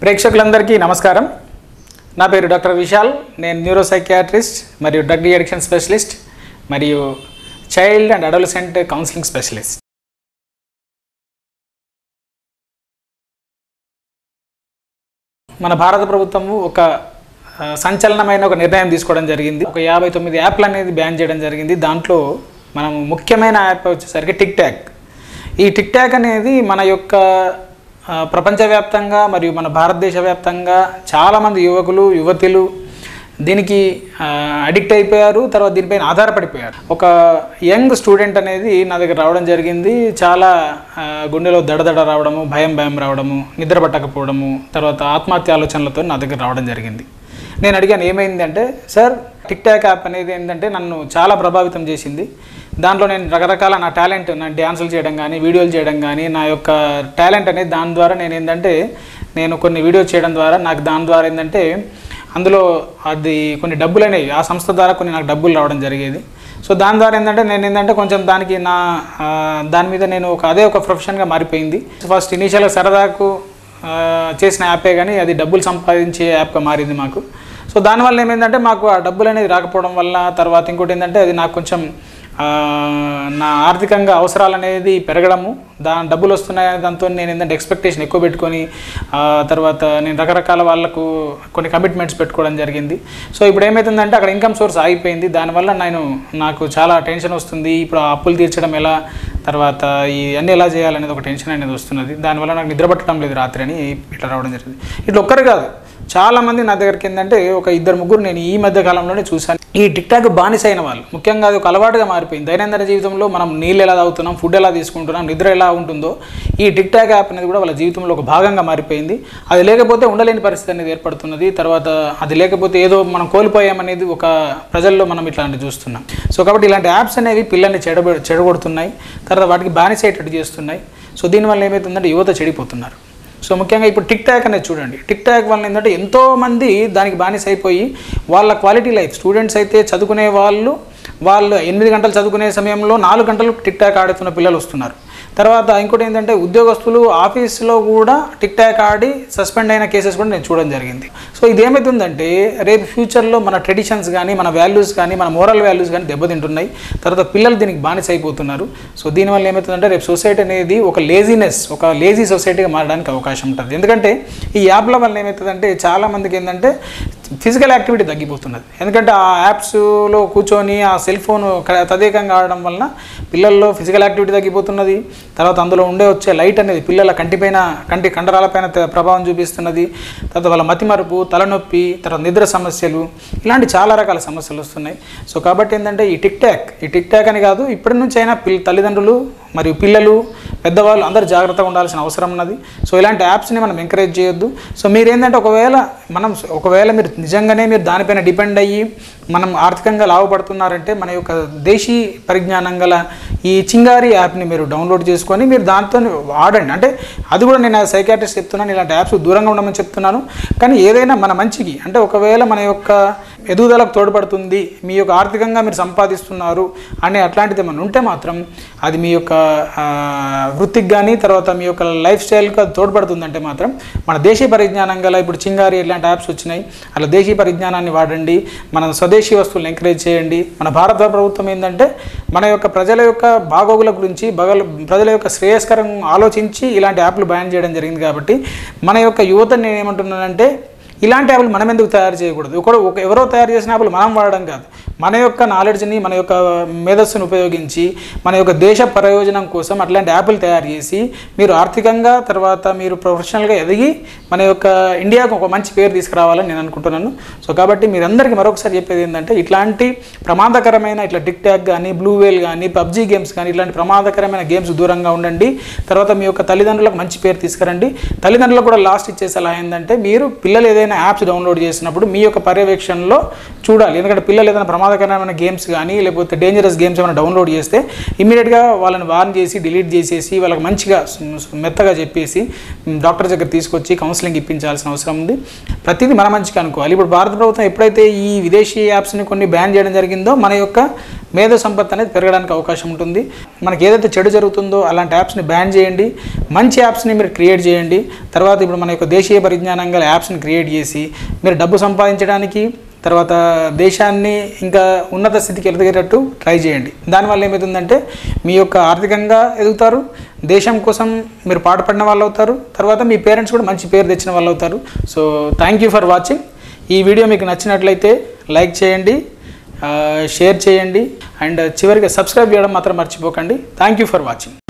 ప్రేక్షకులందరికీ నమస్కారం నా పేరు డాక్టర్ విశాల్ నేను న్యూరో సైకియాట్రిస్ట్ మరియు డ్రగ్ అడిక్షన్ స్పెషలిస్ట్ మరియు child and adolescent counselling specialist మన భారత ప్రభుత్వము ఒక ఆ, సంచలనమైన ఒక నిర్ణయం తీసుకోవడం జరిగింది ఒక యాభై తొమ్మిది యాప్లు అనేది బ్యాన్ చేయడం జరిగింది దాంట్లో మనం ముఖ్యమైన యాప్ వచ్చేసరికి టిక్ టాక్ ఈ టిక్ టాక్ అనేది మన యొక్క ఆ, ప్రపంచవ్యాప్తంగా మరియు మన భారతదేశ వ్యాప్తంగా చాలామంది యువకులు యువతులు దీనికి అడిక్ట్ అయిపోయారు తర్వాత దీనిపైన ఆధారపడిపోయారు ఒక యంగ్ స్టూడెంట్ అనేది నా దగ్గర రావడం జరిగింది చాలా ఆ, గుండెలో దడదడ రావడము భయం భయం రావడము నిద్ర పట్టకపోవడము తర్వాత ఆత్మహత్య ఆలోచనలతో నా దగ్గర రావడం జరిగింది నేను అడిగాను ఏమైంది అంటే సార్ టిక్ టాక్ యాప్ అనేది ఏంటంటే నన్ను చాలా ప్రభావితం చేసింది దాంట్లో నేను రకరకాల నా టాలెంట్ నా డ్యాన్సులు చేయడం కానీ వీడియోలు చేయడం కానీ నా యొక్క టాలెంట్ అనేది దాని ద్వారా నేను ఏంటంటే నేను కొన్ని వీడియోస్ చేయడం ద్వారా నాకు దాని ద్వారా ఏంటంటే అందులో అది కొన్ని డబ్బులు అనేవి ఆ సంస్థ ద్వారా కొన్ని నాకు డబ్బులు రావడం జరిగేది సో దాని ద్వారా ఏంటంటే నేను ఏంటంటే కొంచెం దానికి నా ఆ, దాని మీద నేను ఒక అదే ఒక ప్రొఫెషన్గా మారిపోయింది ఫస్ట్ ఇనీషియల్గా సరదాకు ఆ, చేసిన యాపే కానీ అది డబ్బులు సంపాదించే యాప్గా మారింది మాకు సో దానివల్ల ఏమైందంటే మాకు ఆ డబ్బులు అనేది రాకపోవడం వల్ల తర్వాత ఇంకోటి ఏంటంటే అది నాకు కొంచెం ఆ, నా ఆర్థికంగా అవసరాలు అనేది పెరగడము దాని డబ్బులు వస్తున్నాయి దాంతో నేను ఏంటంటే ఎక్స్పెక్టేషన్ ఎక్కువ పెట్టుకొని ఆ, తర్వాత నేను రకరకాల వాళ్ళకు కొన్ని కమిట్మెంట్స్ పెట్టుకోవడం జరిగింది సో ఇప్పుడు ఏమవుతుందంటే అక్కడ ఇన్కమ్ సోర్స్ ఆగిపోయింది దానివల్ల నేను నాకు చాలా టెన్షన్ వస్తుంది ఇప్పుడు ఆ అప్పులు తీర్చడం ఎలా తర్వాత ఈ అన్నీ ఎలా చేయాలనేది ఒక టెన్షన్ అనేది వస్తున్నది దానివల్ల నాకు నిద్ర పట్టడం లేదు రాత్రి అని ఇట్లా రావడం జరిగింది ఇట్లా ఒక్కరు కాదు చాలా మంది నా దగ్గరికి ఏంటంటే ఒక ఇద్దరు ముగ్గురు నేను ఈ మధ్య కాలంలోనే చూశాను ఈ టిక్ టాక్ బానిస అయిన వాళ్ళు ముఖ్యంగా అది ఒక అలవాటుగా మారిపోయింది దైనందిన జీవితంలో మనం నీళ్ళు ఎలా తాగుతున్నాం ఫుడ్ ఎలా తీసుకుంటున్నాం నిద్ర ఎలా ఉంటుందో ఈ టిక్ టాక్ యాప్ అనేది కూడా వాళ్ళ జీవితంలో ఒక భాగంగా మారిపోయింది అది లేకపోతే ఉండలేని పరిస్థితి అనేది ఏర్పడుతున్నది తర్వాత అది లేకపోతే ఏదో మనం కోల్పోయామనేది ఒక ప్రజల్లో మనం ఇట్లాంటి చూస్తున్నాం సో కాబట్టి ఇలాంటి యాప్స్ అనేవి పిల్లల్ని చెడబ చెడగొడుతున్నాయి తర్వాత వాటికి బానిసయ్యేటట్టు చేస్తున్నాయి సో దీనివల్ల ఏమవుతుందంటే యువత చెడిపోతున్నారు సో ముఖ్యంగా ఇప్పుడు టిక్ టాక్ అనేది చూడండి టిక్ టాక్ వల్ల ఏంటంటే ఎంతోమంది దానికి బానిస అయిపోయి వాళ్ళ క్వాలిటీ లైఫ్ స్టూడెంట్స్ అయితే చదువుకునే వాళ్ళు వాళ్ళు ఎనిమిది గంటలు చదువుకునే సమయంలో నాలుగు గంటలు టిక్ టాక్ ఆడుతున్న పిల్లలు వస్తున్నారు తర్వాత ఇంకోటి ఏంటంటే ఉద్యోగస్తులు ఆఫీస్లో కూడా టిక్ టాక్ ఆడి సస్పెండ్ అయిన కేసెస్ కూడా నేను చూడడం జరిగింది సో ఇది ఏమవుతుందంటే రేపు ఫ్యూచర్లో మన ట్రెడిషన్స్ కానీ మన వాల్యూస్ కానీ మన మోరల్ వాల్యూస్ కానీ దెబ్బతింటున్నాయి తర్వాత పిల్లలు దీనికి బానిస అయిపోతున్నారు సో దీనివల్ల ఏమవుతుందంటే రేపు సొసైటీ అనేది ఒక లేజినెస్ ఒక లేజీ సొసైటీగా మారడానికి అవకాశం ఉంటుంది ఎందుకంటే ఈ యాప్ల వల్ల ఏమవుతుందంటే చాలా మందికి ఏంటంటే ఫిజికల్ యాక్టివిటీ తగ్గిపోతున్నది ఎందుకంటే ఆ యాప్స్లో కూర్చొని ఆ సెల్ ఫోన్ తదేకంగా ఆడడం వలన పిల్లల్లో ఫిజికల్ యాక్టివిటీ తగ్గిపోతున్నది తర్వాత అందులో ఉండే వచ్చే లైట్ అనేది పిల్లల కంటిపైన కంటి కండరాలపైన త- ప్రభావం చూపిస్తున్నది తర్వాత వాళ్ళ మతిమరుపు తలనొప్పి తర్వాత నిద్ర సమస్యలు ఇలాంటి చాలా రకాల సమస్యలు వస్తున్నాయి సో కాబట్టి ఏంటంటే ఈ టిక్ టాక్ ఈ టిక్ టాక్ అని కాదు ఇప్పటి నుంచి అయినా పిల్ల తల్లిదండ్రులు మరియు పిల్లలు పెద్దవాళ్ళు అందరూ జాగ్రత్తగా ఉండాల్సిన అవసరం ఉన్నది సో ఇలాంటి యాప్స్ని మనం ఎంకరేజ్ చేయొద్దు సో మీరు ఏంటంటే ఒకవేళ మనం ఒకవేళ మీరు నిజంగానే మీరు దానిపైన డిపెండ్ అయ్యి మనం ఆర్థికంగా లాభపడుతున్నారంటే మన యొక్క దేశీ పరిజ్ఞానం గల ఈ చింగారి యాప్ని మీరు డౌన్లోడ్ చేసుకొని మీరు దాంతో వాడండి అంటే అది కూడా నేను సైకాట్రిస్ట్ చెప్తున్నాను ఇలాంటి యాప్స్ దూరంగా ఉండమని చెప్తున్నాను కానీ ఏదైనా మన మంచికి అంటే ఒకవేళ మన యొక్క ఎదుగుదలకు తోడ్పడుతుంది మీ యొక్క ఆర్థికంగా మీరు సంపాదిస్తున్నారు అనే అట్లాంటిది ఏమైనా ఉంటే మాత్రం అది మీ యొక్క ఆ, వృత్తికి కానీ తర్వాత మీ యొక్క లైఫ్ స్టైల్కి అది తోడ్పడుతుందంటే మాత్రం మన దేశీయ పరిజ్ఞానం గల ఇప్పుడు చింగారి ఇలాంటి యాప్స్ వచ్చినాయి అలా దేశీయ పరిజ్ఞానాన్ని వాడండి మన స్వదేశీ వస్తువులను ఎంకరేజ్ చేయండి మన భారత ప్రభుత్వం ఏంటంటే మన యొక్క ప్రజల యొక్క బాగోగుల గురించి బగల ప్రజల యొక్క శ్రేయస్కరం ఆలోచించి ఇలాంటి యాప్లు బ్యాన్ చేయడం జరిగింది కాబట్టి మన యొక్క యువతని నేను ఏమంటున్నానంటే ఇలాంటి యాప్లు మనం ఎందుకు తయారు చేయకూడదు ఒకడు ఒక ఎవరో తయారు చేసిన యాప్లు మనం వాడడం కాదు మన యొక్క నాలెడ్జ్ని మన యొక్క మేధస్సును ఉపయోగించి మన యొక్క దేశ ప్రయోజనం కోసం అట్లాంటి యాప్లు తయారు చేసి మీరు ఆర్థికంగా తర్వాత మీరు ప్రొఫెషనల్గా ఎదిగి మన యొక్క ఇండియాకు ఒక మంచి పేరు తీసుకురావాలని నేను అనుకుంటున్నాను సో కాబట్టి మీరందరికీ మరొకసారి చెప్పేది ఏంటంటే ఇట్లాంటి ప్రమాదకరమైన ఇట్లా టిక్ టాక్ కానీ బ్లూ వేల్ కానీ పబ్జీ గేమ్స్ కానీ ఇట్లాంటి ప్రమాదకరమైన గేమ్స్ దూరంగా ఉండండి తర్వాత మీ యొక్క తల్లిదండ్రులకు మంచి పేరు తీసుకురండి తల్లిదండ్రులకు కూడా లాస్ట్ ఇచ్చే సలహా ఏంటంటే మీరు పిల్లలు ఏదైనా యాప్స్ డౌన్లోడ్ చేసినప్పుడు మీ యొక్క పర్యవేక్షణలో చూడాలి ఎందుకంటే పిల్లలు ఏదైనా ప్రమాదకరమైన గేమ్స్ కానీ లేకపోతే డేంజరస్ గేమ్స్ ఏమైనా డౌన్లోడ్ చేస్తే ఇమీడియట్గా వాళ్ళని వార్న్ చేసి డిలీట్ చేసేసి వాళ్ళకి మంచిగా స్- మెత్తగా చెప్పేసి మ్, డాక్టర్ దగ్గర తీసుకొచ్చి కౌన్సిలింగ్ ఇప్పించాల్సిన అవసరం ఉంది ప్రతిదీ మన మంచిగా అనుకోవాలి ఇప్పుడు భారత ప్రభుత్వం ఎప్పుడైతే ఈ విదేశీ యాప్స్ని కొన్ని బ్యాన్ చేయడం జరిగిందో మన యొక్క మేధో సంపత్తి అనేది పెరగడానికి అవకాశం ఉంటుంది మనకి ఏదైతే చెడు జరుగుతుందో అలాంటి యాప్స్ని బ్యాన్ చేయండి మంచి యాప్స్ని మీరు క్రియేట్ చేయండి తర్వాత ఇప్పుడు మన యొక్క దేశీయ పరిజ్ఞానం గల యాప్స్ని క్రియేట్ చేసి మీరు డబ్బు సంపాదించడానికి తర్వాత దేశాన్ని ఇంకా ఉన్నత స్థితికి ఎదగేటట్టు ట్రై చేయండి దానివల్ల ఏమవుతుందంటే మీ యొక్క ఆర్థికంగా ఎదుగుతారు దేశం కోసం మీరు పాటుపడిన వాళ్ళు అవుతారు తర్వాత మీ పేరెంట్స్ కూడా మంచి పేరు తెచ్చిన వాళ్ళు అవుతారు so thank you for watching ఈ వీడియో మీకు నచ్చినట్లయితే లైక్ చేయండి ఆ, షేర్ చేయండి అండ్ చివరిగా సబ్స్క్రైబ్ చేయడం మాత్రం మర్చిపోకండి థ్యాంక్ యూ ఫర్ వాచింగ్